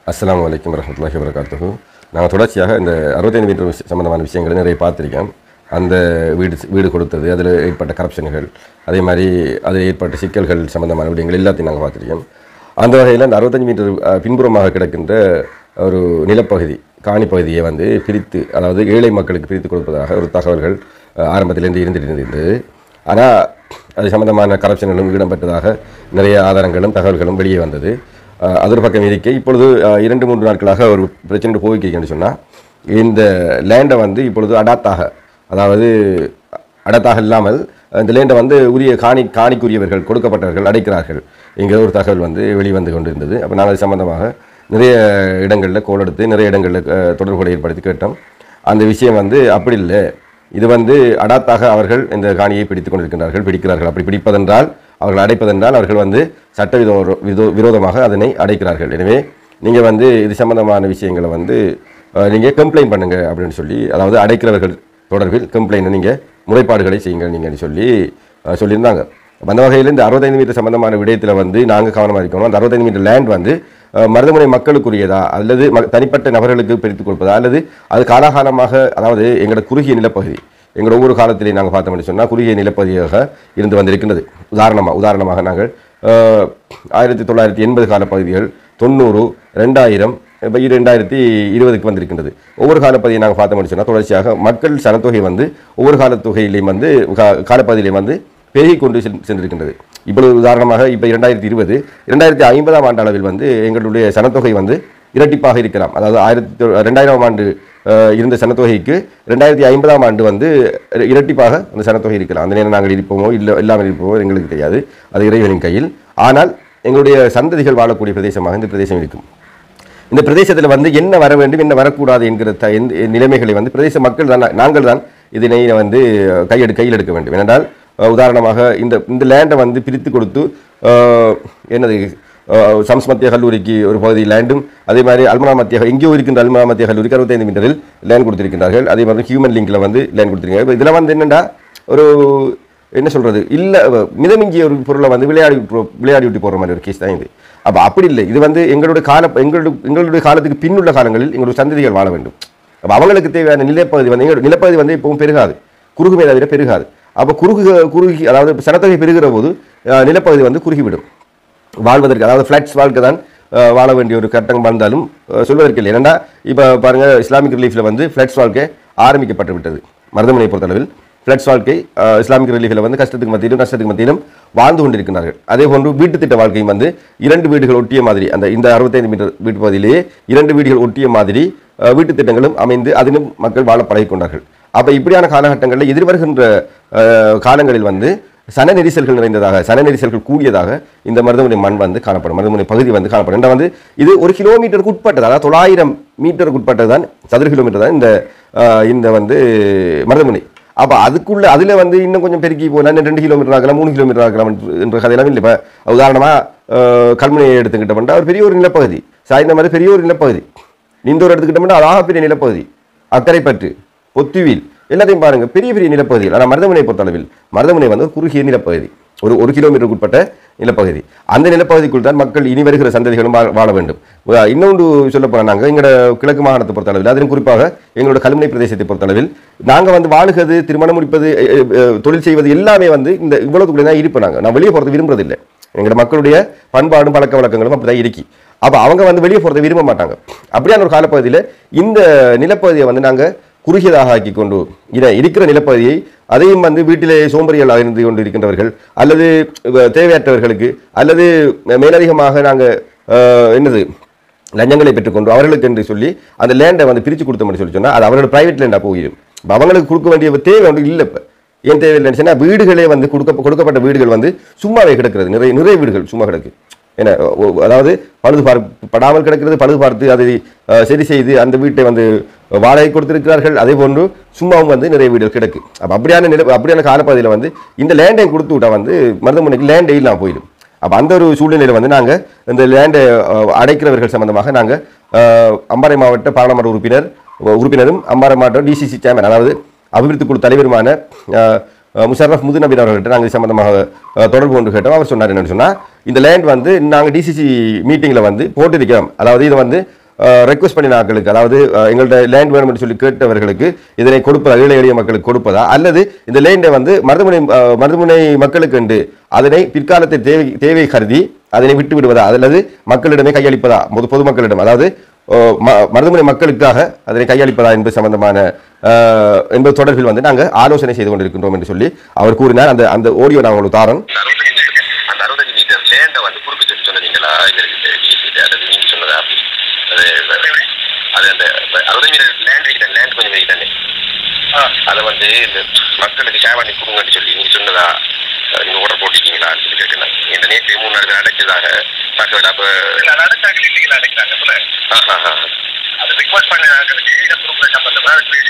அஸ்ஸலாமு அலைக்கும் வரஹ்மத்துல்லாஹி வரகாத்துஹு நாங்கள் தொடர்ச்சியாக இந்த அறுபத்தைந்து மீட்டர் விஷ- சம்பந்தமான விஷயங்களை நிறைய பார்த்திருக்கோம் அந்த வீடு வீடு கொடுத்தது அதில் ஏற்பட்ட கரப்ஷன்கள் அதே மாதிரி அதில் ஏற்பட்ட சிக்கல்கள் சம்பந்தமான விடயங்கள் எல்லாத்தையும் நாங்கள் பார்த்திருக்கோம் அந்த வகையில் அந்த அறுபத்தஞ்சு மீட்டர் அஹ், பின்புறமாக கிடக்கின்ற ஒரு நிலப்பகுதி காணி பகுதியை வந்து பிரித்து அதாவது ஏழை மக்களுக்கு பிரித்து கொடுப்பதாக ஒரு தகவல்கள் அஹ், ஆரம்பத்திலிருந்து இருந்துட்டு இருந்தது ஆனால் அது சம்பந்தமான கரப்ஷன்களும் இடம்பெற்றதாக நிறைய ஆதாரங்களும் தகவல்களும் வெளியே வந்தது அஹ், அது ஒரு பக்கம் இருக்க இப்பொழுது அஹ், இரண்டு மூன்று நாட்களாக ஒரு பிரச்சனை போய்க்கிறேன்னு சொன்னால் இந்த லேண்டை வந்து இப்பொழுது அடாத்தாக அதாவது அடத்தாக இல்லாமல் இந்த லேண்டை வந்து உரிய காணி காணிக்குரியவர்கள் கொடுக்கப்பட்டவர்கள் அடைக்கிறார்கள் என்கிற ஒரு தகவல் வந்து வெளிவந்து கொண்டிருந்தது அப்போ நாங்கள் அது சம்பந்தமாக நிறைய இடங்களில் கோல் எடுத்து நிறைய இடங்களில் அஹ், தொடர்புகளை ஏற்படுத்தி கேட்டோம் அந்த விஷயம் வந்து அப்படி இல்லை இது வந்து அடாத்தாக அவர்கள் இந்த காணியை பிடித்துக் கொண்டிருக்கின்றார்கள் பிடிக்கிறார்கள் அப்படி பிடிப்பதென்றால் அவர்கள் அடைப்பதென்றால் அவர்கள் வந்து சட்டவிதோ விதோ விரோதமாக அதனை அடைக்கிறார்கள் எனவே நீங்கள் வந்து இது சம்பந்தமான விஷயங்களை வந்து நீங்கள் கம்ப்ளைண்ட் பண்ணுங்க அப்படின்னு சொல்லி அதாவது அடைக்கிறவர்கள் தொடர்பில் கம்ப்ளைண்ட் நீங்கள் முறைப்பாடுகளை செய்யுங்க நீங்கள் சொல்லி அஹ், சொல்லியிருந்தாங்க அப்ப அந்த வகையில் இந்த அறுபத்தைந்து மீட்டர் சம்பந்தமான விடயத்தில் வந்து நாங்கள் கவனமாக இருக்கணும் அந்த அறுபத்தைந்து மீட்டர் லேண்ட் வந்து அஹ், மருதமுனை மக்களுக்குரியதா அல்லது ம- தனிப்பட்ட நபர்களுக்கு பிரித்துக் கொடுப்பதா அல்லது அது காலாகாலமாக அதாவது எங்களோட குறுகிய நிலப்பகுதி எங்களோட ஒவ்வொரு காலத்திலே நாங்கள் பார்த்தோம்னு சொன்னால் குறுகிய நிலப்பகுதியாக இருந்து வந்திருக்கின்றது உதாரணமாக உதாரணமாக நாங்கள் அஹ், ஆயிரத்தி தொள்ளாயிரத்தி எண்பது கால பகுதிகள் தொண்ணூறு ரெண்டாயிரம் இப்போ ரெண்டாயிரத்தி இருபதுக்கு வந்திருக்கின்றது ஒவ்வொரு காலப்பகுதியை நாங்கள் பார்த்தோம்னு சொன்னால் தொடர்ச்சியாக மக்கள் சனத்தொகை வந்து ஒவ்வொரு காலத்தொகையிலையும் வந்து கா- காலப்பகுதியிலையும் வந்து பெருகி கொண்டு சென்- சென்றிருக்கின்றது இப்பொழுது உதாரணமாக இப்போ இரண்டாயிரத்தி இருபது இரண்டாயிரத்தி ஐம்பதாம் ஆண்டு அளவில் வந்து எங்களுடைய சனத்தொகை வந்து இரட்டிப்பாக இருக்கலாம் அதாவது ஆயிரத்தி தொ- ரெண்டாயிரம் ஆண்டு அஹ், இருந்த சனத்தொகைக்கு ரெண்டாயிரத்தி ஐம்பதாம் ஆண்டு வந்து இர- இரட்டிப்பாக அந்த சனத்தொகை இருக்கலாம் அந்த நேரம் நாங்கள் இருப்போமோ இல்லை இல்லாமல் இருப்போமோ எங்களுக்கு தெரியாது அது இறைவனின் கையில் ஆனால் எங்களுடைய சந்ததிகள் வாழக்கூடிய பிரதேசமாக இந்த பிரதேசம் இருக்கும் இந்த பிரதேசத்தில் வந்து என்ன வர வேண்டும் என்ன வரக்கூடாது என்கிற த எந்த நிலைமைகளை வந்து பிரதேச மக்கள் தான் நாங்கள் தான் இதனை வந்து கையெடு கையில் எடுக்க வேண்டும் ஏனென்றால் அஹ், உதாரணமாக இந்த இந்த லேண்டை வந்து பிரித்து கொடுத்து அஹ், என்னது அஹ், சம்ஸ் மத்திய கல்லூரிக்கு ஒரு பகுதி லேண்டும் அதே மாதிரி அல்மனா மத்திய எங்கேயோ இருக்கின்ற அல்மனா மத்திய கல்லூரிக்கு அறுபத்தைந்து மீட்டரில் லேண்ட் கொடுத்திருக்கின்றார்கள் அதே மாதிரி ஹியூமன் லிங்கில் வந்து லேண்ட் கொடுத்திருக்காங்க இப்போ இதில் வந்து என்னென்னா ஒரு என்ன சொல்றது இல்ல அஹ், மிதமிஞ்சிய ஒரு பொருளை வந்து விளையாடி விட்டு- விளையாடி விட்டு போற மாதிரி ஒரு கேஸ் தான் இது அப்ப அப்படி இல்லை இது வந்து எங்களுடைய கால எங்களுடைய எங்களுடைய காலத்துக்கு பின்னுள்ள காலங்களில் எங்களுடைய சந்ததிகள் வாழ வேண்டும் அப்ப அவங்களுக்கு தேவையான நிலப்பகுதி வந்து எங்களுடைய நிலப்பகுதி வந்து இப்பவும் பெருகாது குறுகுமே தவிர பெருகாது அப்ப குறுகு குறுகி அதாவது சனத்தொகை பெருகிற போது அஹ், நிலப்பகுதி வந்து குறுகிவிடும் வாழ்வதற்கு அதாவது ஃப்ளாட்ஸ் வாழ்க்கை தான் அஹ், வாழ வேண்டிய ஒரு கட்டம் வந்தாலும் அஹ், சொல்வதற்கு இல்லை ஏன்னா இப்போ பாருங்க இஸ்லாமிக் ரிலீஃபில் வந்து ஃப்ளாட்ஸ் வாழ்க்கை ஆரம்பிக்கப்பட்டு விட்டது மருதமனை பொறுத்தளவில் ஃப்ளட்ஸ் வாழ்க்கை அஹ், இஸ்லாமிக் ரிலீஃபில் வந்து கஷ்டத்துக்கு மத்தியிலும் நஷ்டத்துக்கு மத்தியிலும் வாழ்ந்து கொண்டிருக்கிறார்கள் அதே போன்று வீட்டு திட்ட வாழ்க்கையும் வந்து இரண்டு வீடுகள் ஒட்டிய மாதிரி அந்த இந்த அறுபத்தைந்து மீட்டர் வீட்டு பகுதியிலேயே இரண்டு வீடுகள் ஒட்டிய மாதிரி அஹ், வீட்டு திட்டங்களும் அமைந்து அதிலும் மக்கள் வாழ பழகிக் கொண்டார்கள் அப்போ இப்படியான காலகட்டங்களில் எதிர்வருகின்ற அஹ், காலங்களில் வந்து சன நெரிசல்கள் நிறைந்ததாக சன நெரிசல்கள் கூடியதாக இந்த மருதமுனை மண் வந்து காணப்படும் மருதமுனை பகுதி வந்து காணப்படும் ஏன்னா வந்து இது ஒரு கிலோமீட்டருக்கு உட்பட்டது அதாவது தொள்ளாயிரம் மீட்டருக்கு உட்பட்டது தான் சதுர கிலோமீட்டர் தான் இந்த அஹ், இந்த வந்து மருதமுனை அப்போ அதுக்குள்ள அதில் வந்து இன்னும் கொஞ்சம் பெருக்கி போனால் இன்னும் ரெண்டு கிலோமீட்டர் ஆகலாம் மூணு கிலோமீட்டர் ஆகலாம் என்று- என்ற கதையெல்லாம் இல்லை இப்போ உதாரணமாக கல்முனையை எடுத்துக்கிட்டோம்னா ஒரு பெரிய ஒரு நிலப்பகுதி சாய்ந்த மாதிரி பெரிய ஒரு நிலப்பகுதி இந்தூர் எடுத்துக்கிட்டோம்னா அது ஆகப்பெரிய நிலப்பகுதி அக்கரைப்பற்று பொத்துவில் எல்லாத்தையும் பாருங்க பெரிய பெரிய நிலப்பகுதிகள் ஆனால் மருதமுனை பொறுத்தளவில் மருதமுனை வந்து ஒரு குறுகிய நிலப்பகுதி ஒரு ஒரு கிலோமீட்டருக்கு உட்பட்ட நிலப்பகுதி அந்த நிலப்பகுதிக்குள் தான் மக்கள் இனி வருகிற சந்ததிகளும் வாழ- வாழ வேண்டும் உதா- இன்னொன்று சொல்ல போனால் நாங்கள் எங்களோட கிழக்கு மாகாணத்தை பொறுத்தளவில் அதிலும் குறிப்பாக எங்களோட கல்முனை பிரதேசத்தை பொறுத்தளவில் நாங்கள் வந்து வாழுகிறது திருமணம் முடிப்பது எ- எ- எ- தொழில் செய்வது எல்லாமே வந்து இந்த இவ்வளவுக்குள்ளே தான் இருப்போம் நாங்கள் நான் வெளியே போகிறது விரும்புறதில்லை எங்களோட மக்களுடைய பண்பாடும் பழக்க வழக்கங்களும் அப்படிதான் இருக்கி அப்போ அவங்க வந்து வெளியே போகிறத விரும்ப மாட்டாங்க அப்படியான ஒரு காலப்பகுதியில் இந்த நிலப்பகுதியை வந்து நாங்கள் குறுகியதாக ஆக்கி கொண்டு இதை இருக்கிற நிலப்பகுதியை அதையும் வந்து வீட்டிலே சோம்பறிகளாக இருந்து கொண்டு இருக்கின்றவர்கள் அல்லது அஹ், தேவையற்றவர்களுக்கு அல்லது மேலதிகமாக நாங்கள் என்னது லஞ்சங்களை பெற்றுக்கொண்டு அவர்களுக்கு என்று சொல்லி அந்த லேண்டை வந்து பிரித்து கொடுத்தோம்னு சொல்லி சொன்னால் அது அவரோட பிரைவேட் லேண்டாக போயிடும் இப்ப அவங்களுக்கு கொடுக்க வேண்டிய தேவை ஒன்று இல்லை இப்போ ஏன் தேவையில்லைன்னு சொன்னா வீடுகளே வந்து கொடுக்க கொடுக்கப்பட்ட வீடுகள் வந்து சும்மாவே கிடக்கிறது நிறைய நிறைய வீடுகள் சும்மா கிடக்கு ஏன்னா ஒ- அதாவது பழுது பார்ப்பு படாமல் கிடக்கிறது பழுது பார்த்து அதை அஹ், சரி செய்து அந்த வீட்டை வந்து வாடகை கொடுத்திருக்கிறார்கள் அதே போன்று சும்மாவும் வந்து நிறைய வீடுகள் கிடக்கு அப்போ அப்படியான நில அப்படியான காலப்பகுதியில் வந்து இந்த லேண்டை கொடுத்து விட்டா வந்து மருதமனைக்கு லேண்டே இல்லாமல் போயிடும் அப்போ அந்த ஒரு சூழ்நிலையில் வந்து நாங்கள் இந்த லேண்டை அடைக்கிறவர்கள் சம்பந்தமாக நாங்கள் அம்பாறை மாவட்ட பாராளுமன்ற உறுப்பினர் உறுப்பினரும் அம்பாறை மாவட்ட டிசிசி சேர்மன் அதாவது அபிவிருத்தி குழு தலைவருமான அஹ், அஹ், முஷர்ரஃப் முதுநபீர் அவர்கள்ட்ட நாங்கள் இது சம்பந்தமாக அஹ், தொடர்பு கொண்டு கேட்டோம் அவர் சொன்னார் என்னன்னு சொன்னால் இந்த லேண்ட் வந்து நாங்கள் டிசிசி மீட்டிங்கில் வந்து போட்டிருக்கோம் அதாவது இது வந்து ரெக்வஸ்ட் பண்ணின ஆட்களுக்கு அதாவது அஹ், எங்கள்ட்ட லேண்ட் வேணும்னு சொல்லி கேட்டவர்களுக்கு இதனை கொடுப்பதா ஏழை எளிய மக்களுக்கு கொடுப்பதா அல்லது இந்த லேண்டை வந்து மருதுமுனை அஹ், மருதுமுனை மக்களுக்கு என்று அதனை பிற்காலத்தில் தேவை தேவை கருதி அதனை விட்டு விடுவதா அல்லது மக்களிடமே கையளிப்பதா பொது பொதுமக்களிடம் அதாவது ஓ, ம- மருதுமனை மக்களுக்காக அதனை கையளிப்பதா என்பது சம்பந்தமான அஹ், என்பது தொடர்பில் வந்து நாங்கள் ஆலோசனை செய்து கொண்டிருக்கின்றோம் என்று சொல்லி அவர் கூறினார் அந்த அந்த ஆடியோ நான் உங்களுக்கு தாரன் அந்த அறுபத்தஞ்சு மீட்டர் அந்த அறுபத்தஞ்சு மீட்டர் லேண்டை வந்து குறுக்கு சொல்லி சொன்னீங்களா இவருக்கு டிஎஸ்சி அல்லது நீங்க சொன்னதா அப்படி அது அது அந்த அறுபது மீட்டர் லேண்ட் வைக்கிட்ட லேண்ட் கொஞ்சம் வைக்கிட்டானே அதை வந்து இந்த மக்களுக்கு சேவை பண்ணி கொடுங்கன்னு சொல்லி நீங்க சொன்னதா அஹ், நீங்க ஓட போட்டிருக்கீங்களான்னு சொல்லி கேட்கணும் இந்த நேற்று மூணு நாள் அடைச்சதாக தகவல் அப்ப நடத்தாங்க இல்லைங்களா நினைக்கிறாங்க போல ஆஹா, ஆஹா. அது ரிக்வஸ்ட் பண்ண ஆட்களுக்கு இந்த குரூப்ல சம்பந்தமா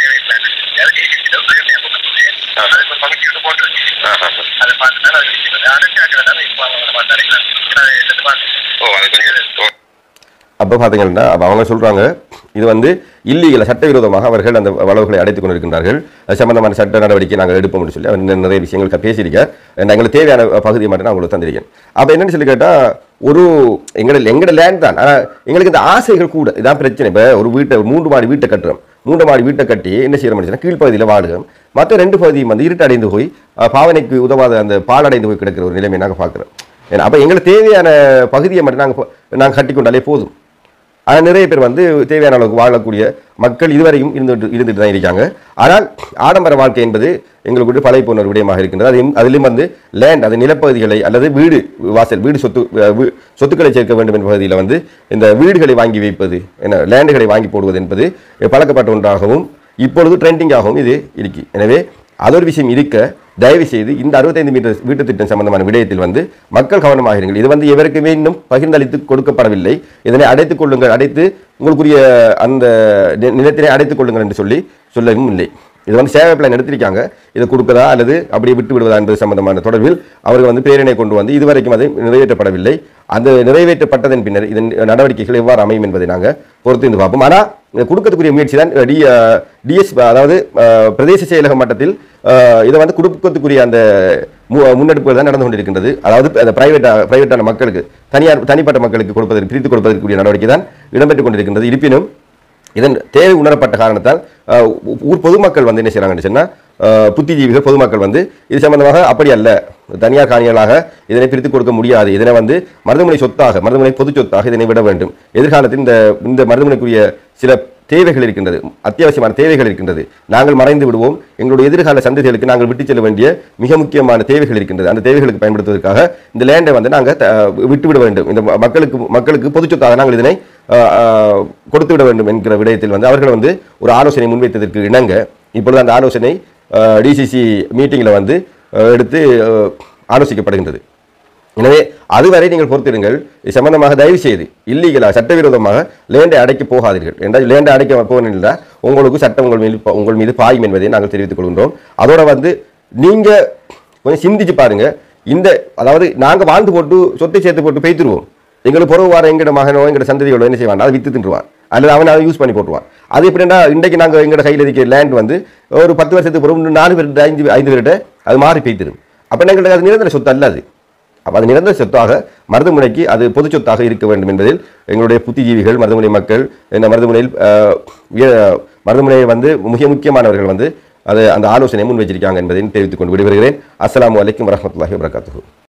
அதுக்கு ஒரு கமிட்டி போட்டுருக்கு ஆஹா. அதை பார்த்து தான் அது விஷயம் அடைச்சாக்கிறதால இப்போ அவங்க நம்ம நினைக்கிறாங்க ஓ அது கொஞ்சம் ஓ அப்போ பார்த்தீங்கன்னா அப்ப அவங்க சொல்கிறாங்க இது வந்து இல்லீகல சட்டவிரோதமாக அவர்கள் அந்த வளவுகளை அடைத்துக் கொண்டிருக்கின்றார்கள் அது சம்பந்தமான சட்ட நடவடிக்கை நாங்கள் எடுப்போம்னு சொல்லி அவர் இன்னும் நிறைய விஷயங்கள் பேசியிருக்கேன் எங்களுக்கு தேவையான பகுதியை மட்டும் நான் உங்களுக்கு தந்திருக்கேன் அப்போ என்னன்னு சொல்லி கேட்டால் ஒரு எங்களோட எங்களோட லேண்ட் தான் ஆனால் எங்களுக்கு இந்த ஆசைகள் கூட இதான் பிரச்சனை இப்போ ஒரு வீட்டை ஒரு மூன்று மாடி வீட்டை கட்டுறோம் மூன்று மாடி வீட்டை கட்டி என்ன செய்யறோம்னு கீழ்ப்பகுதியில் வாழுகிறோம் மற்ற ரெண்டு பகுதியும் வந்து இருட்டு அடைந்து போய் அஹ், பாவனைக்கு உதவாத அந்த பாலடைந்து போய் கிடக்கிற ஒரு நிலைமை நாங்கள் பார்க்குறோம் ஏன்னா அப்போ எங்களுக்கு தேவையான பகுதியை மட்டும் நாங்கள் நாங்கள் கட்டி கொண்டாலே போதும் ஆனால் நிறைய பேர் வந்து தேவையான அளவுக்கு வாழக்கூடிய மக்கள் இதுவரையும் இருந்துட்டு இருந்துட்டு தான் இருக்காங்க ஆனால் ஆடம்பர வாழ்க்கை என்பது எங்களுக்கு பழைய போன ஒரு விடயமாக இருக்கின்றது அதையும் அதிலும் வந்து லேண்ட் அது நிலப்பகுதிகளை அல்லது வீடு வாசல் வீடு சொத்து அஹ், வீ- சொத்துக்களை சேர்க்க வேண்டும் என்ற பகுதியில் வந்து இந்த வீடுகளை வாங்கி வைப்பது என்ன லேண்டுகளை வாங்கி போடுவது என்பது பழக்கப்பட்ட ஒன்றாகவும் இப்பொழுது ட்ரெண்டிங்காகவும் இது இருக்கு எனவே அது ஒரு விஷயம் இருக்க தயவு செய்து இந்த அறுபத்தைந்து மீட்டர் வீட்டு திட்டம் சம்பந்தமான விடயத்தில் வந்து மக்கள் கவனமாக இருங்கள் இது வந்து எவருக்குமே இன்னும் பகிர்ந்தளித்து கொடுக்கப்படவில்லை இதனை அடைத்துக் கொள்ளுங்கள் அடைத்து உங்களுக்குரிய அந்த நி- நிலத்தினை அடைத்துக் கொள்ளுங்கள் என்று சொல்லி சொல்லவும் இல்லை இது வந்து சேவை பிளான் எடுத்திருக்காங்க இதை கொடுக்கதா அல்லது அப்படியே விட்டு விடுவதா என்பது சம்பந்தமான தொடர்பில் அவர்கள் வந்து பிரேரணை கொண்டு வந்து இதுவரைக்கும் அது நிறைவேற்றப்படவில்லை அந்த நிறைவேற்றப்பட்டதன் பின்னர் இதன் நடவடிக்கைகள் எவ்வாறு அமையும் என்பதை நாங்கள் பொறுத்து இருந்து பார்ப்போம் ஆனால் இந்த கொடுக்கறதுக்குரிய முயற்சி தான் டி டிஎஸ் அதாவது அஹ், பிரதேச செயலக மட்டத்தில் அஹ், இதை வந்து கொடுக்கறதுக்குரிய அந்த மு- முன்னெடுப்புகள் தான் நடந்து கொண்டிருக்கின்றது அதாவது அந்த பிரைவேட் பிரைவேட்டான மக்களுக்கு தனியார் தனிப்பட்ட மக்களுக்கு கொடுப்பதற்கு பிரித்து கொடுப்பதற்குரிய நடவடிக்கை தான் இடம்பெற்றுக் கொண்டிருக்கின்றது இருப்பினும் இதன் தேவை உணரப்பட்ட காரணத்தால் அஹ், ஊ- ஊர் பொதுமக்கள் வந்து என்ன செய்றாங்கன்னு சொன்னா அஹ், புத்திஜீவிகள் பொதுமக்கள் வந்து இது சம்பந்தமாக அப்படி அல்ல தனியார் காணிகளாக இதனை பிரித்து கொடுக்க முடியாது இதனை வந்து மருதமனை சொத்தாக மருதமனை பொது சொத்தாக இதனை விட வேண்டும் எதிர்காலத்தில் இந்த இந்த மருதமனைக்குரிய சில தேவைகள் இருக்கின்றது அத்தியாவசியமான தேவைகள் இருக்கின்றது நாங்கள் மறைந்து விடுவோம் எங்களுடைய எதிர்கால சந்ததிகளுக்கு நாங்கள் விட்டு செல்ல வேண்டிய மிக முக்கியமான தேவைகள் இருக்கின்றது அந்த தேவைகளுக்கு பயன்படுத்துவதற்காக இந்த லேண்டை வந்து நாங்கள் த- விட்டு விட வேண்டும் இந்த ம- மக்களுக்கு மக்களுக்கு பொது சொத்தாக நாங்கள் இதனை அஹ், அஹ், கொடுத்து விட வேண்டும் என்கிற விடயத்தில் வந்து அவர்கள் வந்து ஒரு ஆலோசனை முன்வைத்ததற்கு இணங்க இப்பொழுது அந்த ஆலோசனை டிசிசி மீட்டிங்கில் வந்து அஹ், எடுத்து அஹ், ஆலோசிக்கப்படுகின்றது எனவே அதுவரை நீங்கள் பொறுத்திருங்கள் இது சம்பந்தமாக தயவு செய்து இல்லீகலா சட்டவிரோதமாக லேண்டை அடைக்க போகாதீர்கள் என்றால் லேண்டை அடைக்க போகணும்னா உங்களுக்கு சட்டம் உங்கள் மீது உங்கள் மீது பாயும் என்பதை நாங்கள் தெரிவித்துக் கொள்கின்றோம் அதோட வந்து நீங்க கொஞ்சம் சிந்திச்சு பாருங்க இந்த அதாவது நாங்க வாழ்ந்து போட்டு சொத்தை சேர்த்து போட்டு பெய்த்துருவோம் எங்களுக்கு புறவு வார எங்கட மகனோ எங்கட சந்ததிகளோ என்ன செய்வான் அதை வித்து தின்றுவான் அல்லது அவன் அதை யூஸ் பண்ணி போட்டுருவான் அது எப்படின்னா இன்றைக்கு நாங்கள் எங்கட கையில் இருக்க லேண்ட் வந்து ஒரு பத்து வருஷத்துக்கு பிறகு இன்னும் நாலு பேர்கிட்ட ஐந்து ஐந்து பேர்கிட்ட அது மாறி பெய்த்திரும் அப்போ எங்களுக்கு அது நிரந்தர சொத்து அல்ல அது அப்போ அது நிரந்தர சொத்தாக மருதமுனைக்கு அது பொது சொத்தாக இருக்க வேண்டும் என்பதில் எங்களுடைய புத்திஜீவிகள் மருதமுனை மக்கள் இந்த மருதமுனையில் அஹ், உய- மருதமுனையை வந்து மிக முக்கியமானவர்கள் வந்து அது அந்த ஆலோசனையை முன் வச்சிருக்காங்க என்பதை தெரிவித்துக் கொண்டு விடுகிறேன் அஸ்ஸலாமு அலைக்கும் வரஹ்மத்துல்லாஹி வபரகாத்துஹு